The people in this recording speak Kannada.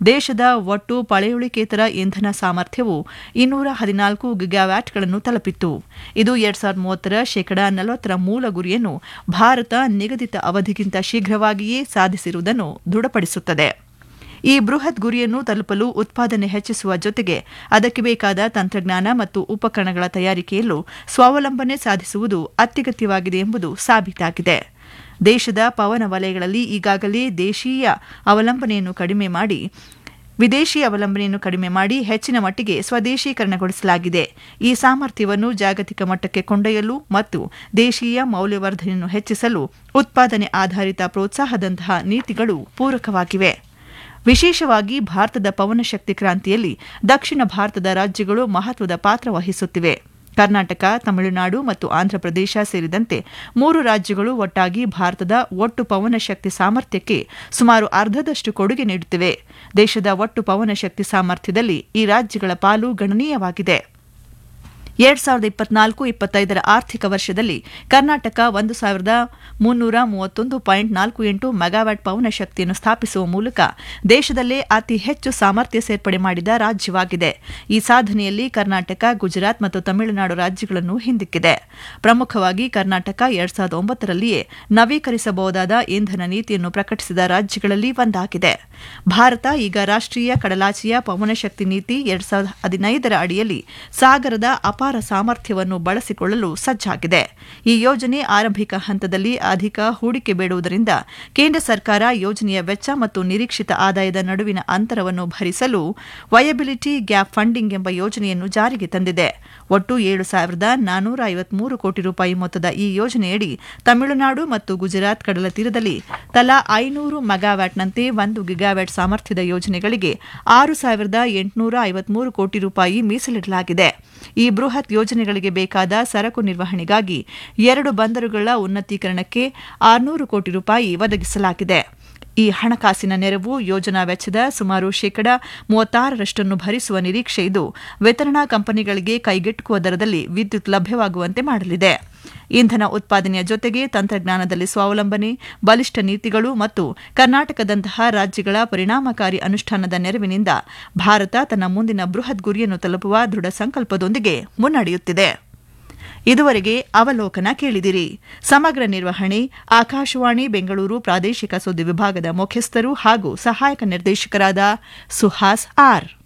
ದೇಶದ ಒಟ್ಟು ಪಳೆಯುಳಿಕೇತರ ಇಂಧನ ಸಾಮರ್ಥ್ಯವು ಇನ್ನೂರ ಹದಿನಾಲ್ಕು ಗಿಗಾವ್ಯಾಟ್ಗಳನ್ನು ತಲುಪಿತ್ತು ಇದು ಎರಡ್ ಸಾವಿರದ ಮೂವತ್ತರ ಶೇಕಡಾ ನಲವತ್ತರ ಮೂಲ ಗುರಿಯನ್ನು ಭಾರತ ನಿಗದಿತ ಅವಧಿಗಿಂತ ಶೀಘ್ರವಾಗಿಯೇ ಸಾಧಿಸಿರುವುದನ್ನು ದೃಢಪಡಿಸುತ್ತದೆ ಈ ಬೃಹತ್ ಗುರಿಯನ್ನು ತಲುಪಲು ಉತ್ಪಾದನೆ ಹೆಚ್ಚಿಸುವ ಜೊತೆಗೆ ಅದಕ್ಕೆ ಬೇಕಾದ ತಂತ್ರಜ್ಞಾನ ಮತ್ತು ಉಪಕರಣಗಳ ತಯಾರಿಕೆಯಲ್ಲೂ ಸ್ವಾವಲಂಬನೆ ಸಾಧಿಸುವುದು ಅತ್ಯಗತ್ಯವಾಗಿದೆ ಎಂಬುದು ಸಾಬೀತಾಗಿದೆ ದೇಶದ ಪವನ ವಲಯಗಳಲ್ಲಿ ಈಗಾಗಲೇ ದೇಶೀಯ ಅವಲಂಬನೆಯನ್ನು ಕಡಿಮೆ ಮಾಡಿ ವಿದೇಶಿ ಅವಲಂಬನೆಯನ್ನು ಕಡಿಮೆ ಮಾಡಿ ಹೆಚ್ಚಿನ ಮಟ್ಟಿಗೆ ಸ್ವದೇಶೀಕರಣಗೊಳಿಸಲಾಗಿದೆ ಈ ಸಾಮರ್ಥ್ಯವನ್ನು ಜಾಗತಿಕ ಮಟ್ಟಕ್ಕೆ ಕೊಂಡೊಯ್ಯಲು ಮತ್ತು ದೇಶೀಯ ಮೌಲ್ಯವರ್ಧನೆಯನ್ನು ಹೆಚ್ಚಿಸಲು ಉತ್ಪಾದನೆ ಆಧಾರಿತ ಪ್ರೋತ್ಸಾಹದಂತಹ ನೀತಿಗಳು ಪೂರಕವಾಗಿವೆ ವಿಶೇಷವಾಗಿ ಭಾರತದ ಪವನಶಕ್ತಿ ಕ್ರಾಂತಿಯಲ್ಲಿ ದಕ್ಷಿಣ ಭಾರತದ ರಾಜ್ಯಗಳು ಮಹತ್ವದ ಪಾತ್ರ ವಹಿಸುತ್ತಿವೆ ಕರ್ನಾಟಕ ತಮಿಳುನಾಡು ಮತ್ತು ಆಂಧ್ರಪ್ರದೇಶ ಸೇರಿದಂತೆ ಮೂರು ರಾಜ್ಯಗಳು ಒಟ್ಟಾಗಿ ಭಾರತದ ಒಟ್ಟು ಪವನಶಕ್ತಿ ಸಾಮರ್ಥ್ಯಕ್ಕೆ ಸುಮಾರು ಅರ್ಧದಷ್ಟು ಕೊಡುಗೆ ನೀಡುತ್ತಿವೆ ದೇಶದ ಒಟ್ಟು ಪವನಶಕ್ತಿ ಸಾಮರ್ಥ್ಯದಲ್ಲಿ ಈ ರಾಜ್ಯಗಳ ಪಾಲು ಗಣನೀಯವಾಗಿದೆ ಎರಡ್ ಸಾವಿರದ ಇಪ್ಪತ್ನಾಲ್ಕು ಇಪ್ಪತ್ತೈದರ ಆರ್ಥಿಕ ವರ್ಷದಲ್ಲಿ ಕರ್ನಾಟಕ ಒಂದು ಸಾವಿರದ ಮುನ್ನೂರ ಮೂವತ್ತೊಂದು ಪಾಯಿಂಟ್ ನಾಲ್ಕು ಎಂಟು ಮೆಗಾವ್ಯಾಟ್ ಪವನ ಶಕ್ತಿಯನ್ನು ಸ್ಥಾಪಿಸುವ ಮೂಲಕ ದೇಶದಲ್ಲೇ ಅತಿ ಹೆಚ್ಚು ಸಾಮರ್ಥ್ಯ ಸೇರ್ಪಡೆ ಮಾಡಿದ ರಾಜ್ಯವಾಗಿದೆ ಈ ಸಾಧನೆಯಲ್ಲಿ ಕರ್ನಾಟಕ ಗುಜರಾತ್ ಮತ್ತು ತಮಿಳುನಾಡು ರಾಜ್ಯಗಳನ್ನು ಹಿಂದಿಕ್ಕಿದೆ ಪ್ರಮುಖವಾಗಿ ಕರ್ನಾಟಕ ಎರಡ್ ಸಾವಿರದ ಒಂಬತ್ತರಲ್ಲಿಯೇ ನವೀಕರಿಸಬಹುದಾದ ಇಂಧನ ನೀತಿಯನ್ನು ಪ್ರಕಟಿಸಿದ ರಾಜ್ಯಗಳಲ್ಲಿ ಒಂದಾಗಿದೆ ಭಾರತ ಈಗ ರಾಷ್ಟ್ರೀಯ ಕಡಲಾಚೆಯ ಪವನಶಕ್ತಿ ನೀತಿ ಎರಡ್ ಸಾವಿರದ ಹದಿನೈದರ ಅಡಿಯಲ್ಲಿ ಸಾಗರದ ಅಪಾರ ಸಾಮರ್ಥ್ಯವನ್ನು ಬಳಸಿಕೊಳ್ಳಲು ಸಜ್ಜಾಗಿದೆ ಈ ಯೋಜನೆ ಆರಂಭಿಕ ಹಂತದಲ್ಲಿ ಅಧಿಕ ಹೂಡಿಕೆ ಬೇಡುವುದರಿಂದ ಕೇಂದ್ರ ಸರ್ಕಾರ ಯೋಜನೆಯ ವೆಚ್ಚ ಮತ್ತು ನಿರೀಕ್ಷಿತ ಆದಾಯದ ನಡುವಿನ ಅಂತರವನ್ನು ಭರಿಸಲು ವಯಬಿಲಿಟಿ ಗ್ಯಾಪ್ ಫಂಡಿಂಗ್ ಎಂಬ ಯೋಜನೆಯನ್ನು ಜಾರಿಗೆ ತಂದಿದೆ ಒಟ್ಟು ಏಳು ಸಾವಿರದ ನಾನೂರ ಐವತ್ಮೂರು ಕೋಟಿ ರೂಪಾಯಿ ಮೊತ್ತದ ಈ ಯೋಜನೆಯಡಿ ತಮಿಳುನಾಡು ಮತ್ತು ಗುಜರಾತ್ ಕಡಲ ತೀರದಲ್ಲಿ ತಲಾ ಐನೂರು ಮೆಗಾವ್ಯಾಟ್ನಂತೆ ಒಂದು ಗಿಗಾವ್ಯಾಟ್ ಸಾಮರ್ಥ್ಯದ ಯೋಜನೆಗಳಿಗೆ ಆರು ಸಾವಿರದ ಎಂಟುನೂರ ಐವತ್ಮೂರು ಕೋಟಿ ರೂಪಾಯಿ ಮೀಸಲಿಡಲಾಗಿದೆ ಈ ಬೃಹತ್ ಯೋಜನೆಗಳಿಗೆ ಬೇಕಾದ ಸರಕು ನಿರ್ವಹಣೆಗಾಗಿ ಎರಡು ಬಂದರುಗಳ ಉನ್ನತೀಕರಣಕ್ಕೆ ಆರುನೂರು ಕೋಟಿ ರೂಪಾಯಿ ಒದಗಿಸಲಾಗಿದೆ ಈ ಹಣಕಾಸಿನ ನೆರವು ಯೋಜನಾ ವೆಚ್ಚದ ಸುಮಾರು ಶೇಕಡಾ ಮೂವತ್ತಾರರಷ್ಟನ್ನು ಭರಿಸುವ ನಿರೀಕ್ಷೆ ಇದ್ದು ವಿತರಣಾ ಕಂಪನಿಗಳಿಗೆ ಕೈಗೆಟುಕುವ ದರದಲ್ಲಿ ವಿದ್ಯುತ್ ಲಭ್ಯವಾಗುವಂತೆ ಮಾಡಲಿದೆ ಇಂಧನ ಉತ್ಪಾದನೆಯ ಜೊತೆಗೆ ತಂತ್ರಜ್ಞಾನದಲ್ಲಿ ಸ್ವಾವಲಂಬನೆ ಬಲಿಷ್ಠ ನೀತಿಗಳು ಮತ್ತು ಕರ್ನಾಟಕದಂತಹ ರಾಜ್ಯಗಳ ಪರಿಣಾಮಕಾರಿ ಅನುಷ್ಠಾನದ ನೆರವಿನಿಂದ ಭಾರತ ತನ್ನ ಮುಂದಿನ ಬೃಹತ್ ಗುರಿಯನ್ನು ತಲುಪುವ ದೃಢ ಸಂಕಲ್ಪದೊಂದಿಗೆ ಮುನ್ನಡೆಯುತ್ತಿದೆ ಇದುವರೆಗೆ ಅವಲೋಕನ ಕೇಳಿದಿರಿ ಸಮಗ್ರ ನಿರ್ವಹಣೆ ಆಕಾಶವಾಣಿ ಬೆಂಗಳೂರು ಪ್ರಾದೇಶಿಕ ಸುದ್ದಿ ವಿಭಾಗದ ಮುಖ್ಯಸ್ಥರು ಹಾಗೂ ಸಹಾಯಕ ನಿರ್ದೇಶಕರಾದ ಸುಹಾಸ್ ಆರ್